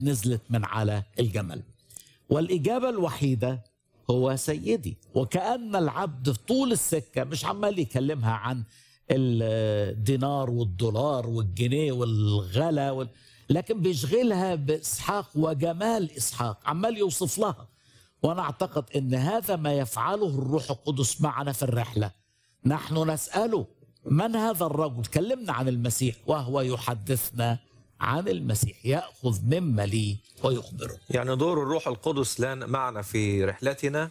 نزلت من على الجمل والإجابة الوحيدة هو سيدي وكأن العبد طول السكة مش عمال يكلمها عن الدينار والدولار والجنيه والغلا وال... لكن بيشغلها بإسحاق وجمال إسحاق عمال يوصف لها وأنا أعتقد أن هذا ما يفعله الروح القدس معنا في الرحلة نحن نسأله من هذا الرجل تكلمنا عن المسيح وهو يحدثنا عن المسيح يأخذ مما لي ويخبره يعني دور الروح القدس لنا معنا في رحلتنا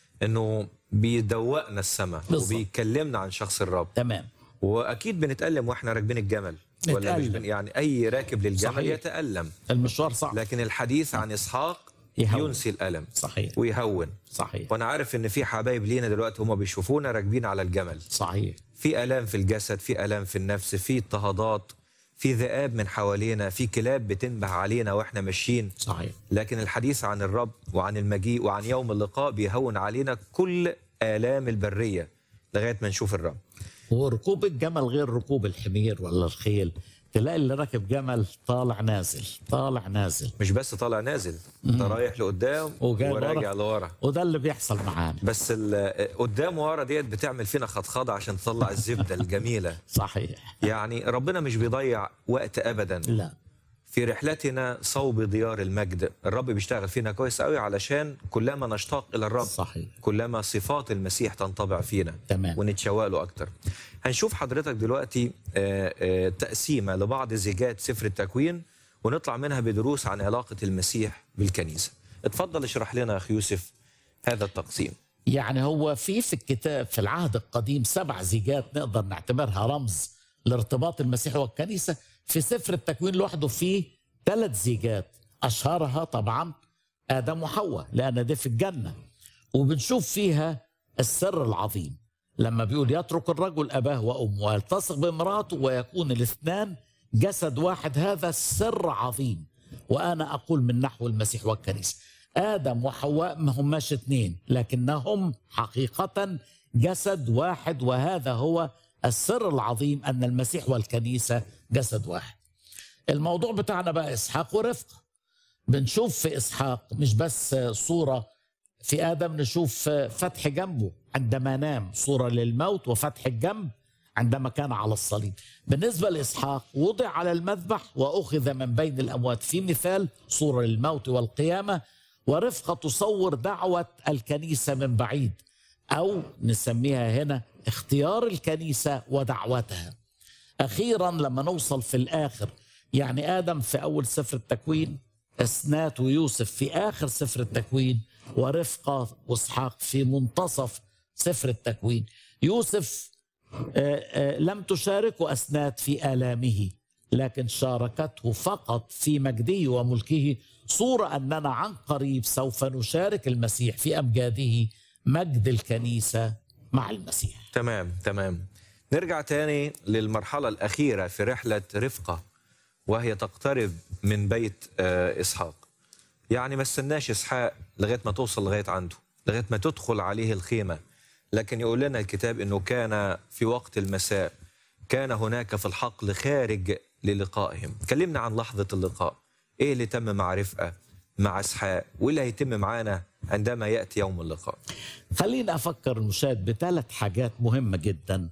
انه بيدوقنا السماء بالظبط. وبيكلمنا عن شخص الرب تمام واكيد بنتالم واحنا راكبين الجمل ولا مش نتألم. بن يعني اي راكب للجمل صحيح. يتالم المشوار صعب لكن الحديث عن اسحاق يهون. ينسي الالم صحيح ويهون صحيح وانا عارف ان في حبايب لينا دلوقتي هم بيشوفونا راكبين على الجمل صحيح في الام في الجسد في الام في النفس في اضطهادات في ذئاب من حوالينا في كلاب بتنبه علينا واحنا ماشيين صحيح لكن الحديث عن الرب وعن المجيء وعن يوم اللقاء بيهون علينا كل آلام البرية لغاية ما نشوف الرب وركوب الجمل غير ركوب الحمير ولا الخيل تلاقي اللي راكب جمل طالع نازل طالع نازل مش بس طالع نازل انت رايح لقدام وجاي وراجع لورا. لورا وده اللي بيحصل معانا بس ال- قدام ورا ديت بتعمل فينا خطخضة عشان تطلع الزبدة الجميلة صحيح يعني ربنا مش بيضيع وقت أبدا لا في رحلتنا صوب ديار المجد الرب بيشتغل فينا كويس قوي علشان كلما نشتاق إلى الرب صحيح كلما صفات المسيح تنطبع فينا تمام ونتشوق له اكتر هنشوف حضرتك دلوقتي آه، آه، تقسيمه لبعض زيجات سفر التكوين ونطلع منها بدروس عن علاقه المسيح بالكنيسه اتفضل اشرح لنا يا اخي يوسف هذا التقسيم يعني هو في في الكتاب في العهد القديم سبع زيجات نقدر نعتبرها رمز لارتباط المسيح والكنيسة في سفر التكوين لوحده فيه ثلاث زيجات أشهرها طبعا آدم وحواء لأن دي في الجنة وبنشوف فيها السر العظيم لما بيقول يترك الرجل أباه وأمه ويلتصق بامرأته ويكون الاثنان جسد واحد هذا السر عظيم وأنا أقول من نحو المسيح والكنيسة آدم وحواء ما هماش اثنين لكنهم حقيقة جسد واحد وهذا هو السر العظيم أن المسيح والكنيسة جسد واحد الموضوع بتاعنا بقى إسحاق ورفقة بنشوف في إسحاق مش بس صورة في آدم نشوف فتح جنبه عندما نام صورة للموت وفتح الجنب عندما كان على الصليب بالنسبة لإسحاق وضع على المذبح وأخذ من بين الأموات في مثال صورة للموت والقيامة ورفقة تصور دعوة الكنيسة من بعيد أو نسميها هنا اختيار الكنيسة ودعوتها أخيرا لما نوصل في الآخر يعني آدم في أول سفر التكوين أسنات ويوسف في آخر سفر التكوين ورفقة وإسحاق في منتصف سفر التكوين يوسف آه، آه، لم تشاركه أسنات في آلامه لكن شاركته فقط في مجده وملكه صورة أننا عن قريب سوف نشارك المسيح في أمجاده مجد الكنيسة مع المسيح تمام تمام نرجع تاني للمرحله الاخيره في رحله رفقه وهي تقترب من بيت آه، اسحاق يعني ما استناش اسحاق لغايه ما توصل لغايه عنده لغايه ما تدخل عليه الخيمه لكن يقول لنا الكتاب انه كان في وقت المساء كان هناك في الحقل خارج للقائهم كلمنا عن لحظه اللقاء ايه اللي تم مع رفقه مع اسحاق وايه اللي هيتم معانا عندما ياتي يوم اللقاء خليني أفكر المشاهد بثلاث حاجات مهمة جدا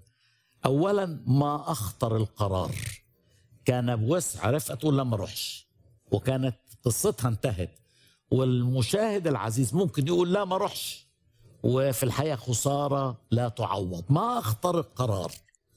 أولا ما أخطر القرار كان بوسع رفقة تقول لا ما اروحش وكانت قصتها انتهت والمشاهد العزيز ممكن يقول لا ما اروحش وفي الحقيقة خسارة لا تعوض ما أخطر القرار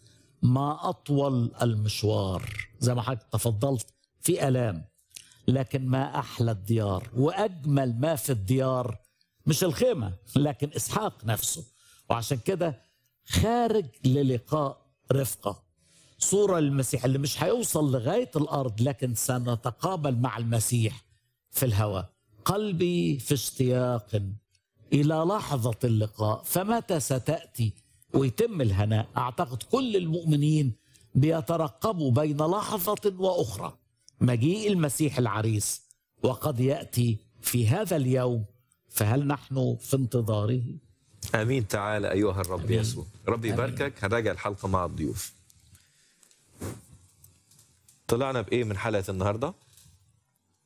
ما أطول المشوار زي ما حضرتك تفضلت في ألام لكن ما أحلى الديار وأجمل ما في الديار مش الخيمة لكن إسحاق نفسه وعشان كده خارج للقاء رفقة صورة للمسيح اللي مش هيوصل لغاية الأرض لكن سنتقابل مع المسيح في الهواء قلبي في اشتياق إلى لحظة اللقاء فمتى ستأتي ويتم الهناء أعتقد كل المؤمنين بيترقبوا بين لحظة وأخرى مجيء المسيح العريس وقد يأتي في هذا اليوم فهل نحن في انتظاره؟ امين تعالى ايها الرب آمين. يسوع ربي آمين. يباركك هنراجع الحلقه مع الضيوف طلعنا بايه من حلقه النهارده